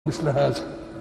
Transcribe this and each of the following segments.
مثل هذا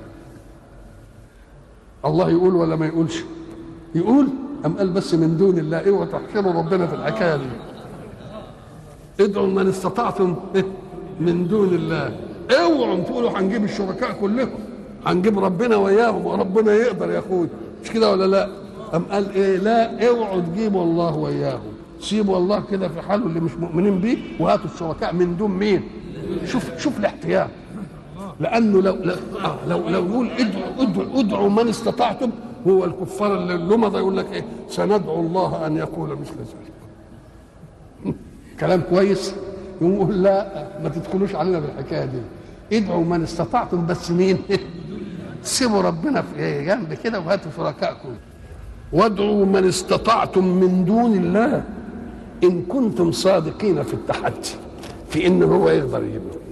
الله يقول ولا ما يقولش يقول أم قال بس من دون الله اوعوا تحشروا ربنا في الحكايه دي ادعوا من استطعتم من دون الله اوعوا تقولوا هنجيب الشركاء كلهم هنجيب ربنا وياهم وربنا يقدر يا اخوي مش كده ولا لا أم قال ايه لا اوعوا تجيبوا الله وياهم سيبوا الله كده في حاله اللي مش مؤمنين بيه وهاتوا الشركاء من دون مين شوف شوف الاحتياط لانه لو لو آه لو لو يقول ادعوا ادعوا ادعوا من استطعتم هو الكفار اللي اللمضه يقول لك ايه سندعو الله ان يقول مثل ذلك كلام كويس يقول لا ما تدخلوش علينا بالحكايه دي ادعوا من استطعتم بس مين سيبوا ربنا في جنب كده وهاتوا شركائكم وادعوا من استطعتم من دون الله ان كنتم صادقين في التحدي في ان هو يقدر يجيبه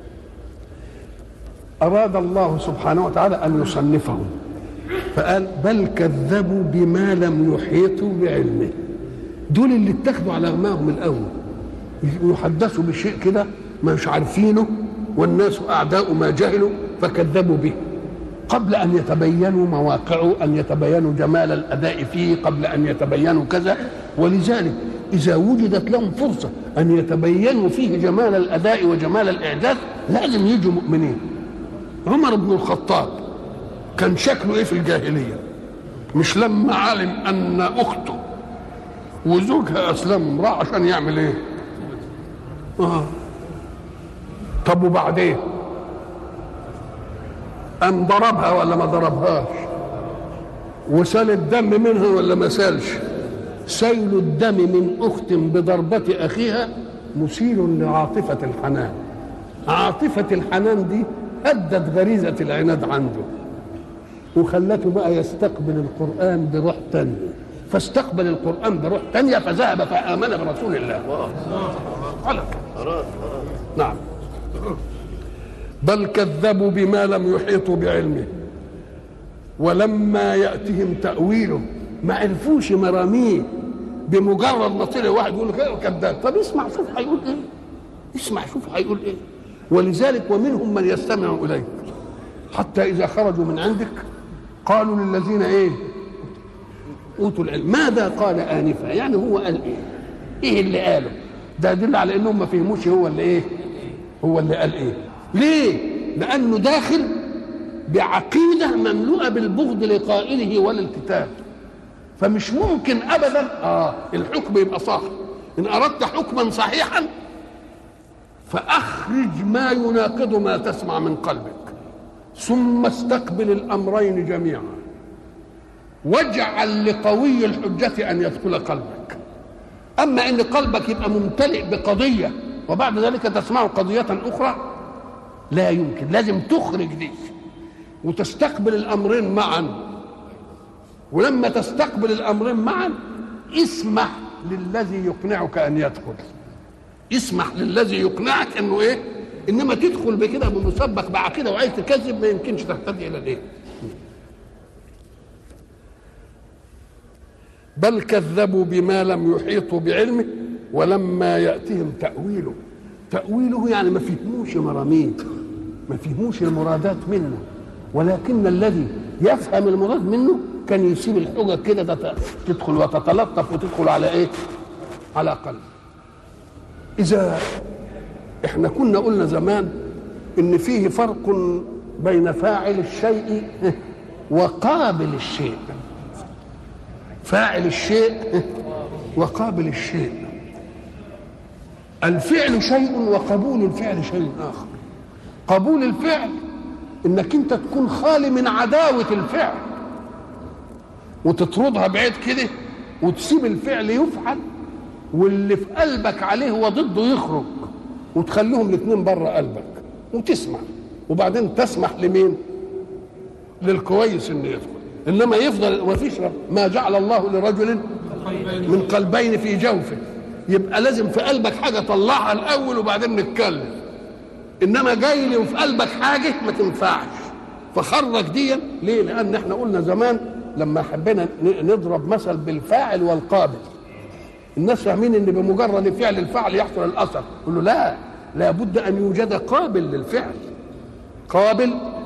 اراد الله سبحانه وتعالى ان يصنفهم فقال بل كذبوا بما لم يحيطوا بعلمه دول اللي اتخذوا على غماهم الاول يحدثوا بشيء كده مش عارفينه والناس اعداء ما جهلوا فكذبوا به قبل ان يتبينوا مواقعه ان يتبينوا جمال الاداء فيه قبل ان يتبينوا كذا ولذلك اذا وجدت لهم فرصه ان يتبينوا فيه جمال الاداء وجمال الاعجاز لازم يجوا مؤمنين عمر بن الخطاب كان شكله ايه في الجاهليه مش لما علم ان اخته وزوجها اسلموا راح عشان يعمل ايه اه طب وبعدين قام ضربها ولا ما ضربهاش وسال الدم منها ولا ما سالش سيل الدم من اخت بضربه اخيها مثير لعاطفه الحنان عاطفه الحنان دي هدت غريزه العناد عنده وخلته بقى يستقبل القرآن بروح تانية فاستقبل القرآن بروح تانية فذهب فآمن برسول الله خلق نعم بل كذبوا بما لم يحيطوا بعلمه ولما يأتهم تأويله ما عرفوش مراميه بمجرد ما طلع واحد يقول لك ايه كذاب طب اسمع شوف هيقول ايه اسمع شوف هيقول ايه ولذلك ومنهم من يستمع اليك حتى اذا خرجوا من عندك قالوا للذين ايه اوتوا العلم ماذا قال انفا يعني هو قال ايه ايه اللي قاله ده يدل على انهم ما فهموش هو اللي ايه هو اللي قال ايه ليه لانه داخل بعقيده مملوءه بالبغض لقائله وللكتاب فمش ممكن ابدا اه الحكم يبقى صح ان اردت حكما صحيحا فاخرج ما يناقض ما تسمع من قلبك ثم استقبل الامرين جميعا واجعل لقوي الحجه ان يدخل قلبك اما ان قلبك يبقى ممتلئ بقضيه وبعد ذلك تسمع قضيه اخرى لا يمكن لازم تخرج دي وتستقبل الامرين معا ولما تستقبل الامرين معا اسمح للذي يقنعك ان يدخل اسمح للذي يقنعك انه ايه انما تدخل بكده بمسبق بعقيده وعايز تكذب ما يمكنش تهتدي الى الايه بل كذبوا بما لم يحيطوا بعلمه ولما ياتهم تاويله تاويله يعني ما فهموش مراميه ما فهموش المرادات منه ولكن الذي يفهم المراد منه كان يسيب الحجج كده تدخل وتتلطف وتدخل على ايه على قلب اذا احنا كنا قلنا زمان ان فيه فرق بين فاعل الشيء وقابل الشيء فاعل الشيء وقابل الشيء الفعل شيء وقبول الفعل شيء اخر قبول الفعل انك انت تكون خالي من عداوه الفعل وتطردها بعيد كده وتسيب الفعل يفعل واللي في قلبك عليه هو ضده يخرج وتخليهم الاثنين بره قلبك وتسمع وبعدين تسمح لمين للكويس انه يدخل انما يفضل ما فيش ما جعل الله لرجل من قلبين في جوفه يبقى لازم في قلبك حاجه طلعها الاول وبعدين نتكلم انما جاي لي وفي قلبك حاجه ما تنفعش فخرج دي ليه لان احنا قلنا زمان لما حبينا نضرب مثل بالفاعل والقابل الناس فاهمين ان بمجرد فعل الفعل يحصل الاثر يقول له لا لابد ان يوجد قابل للفعل قابل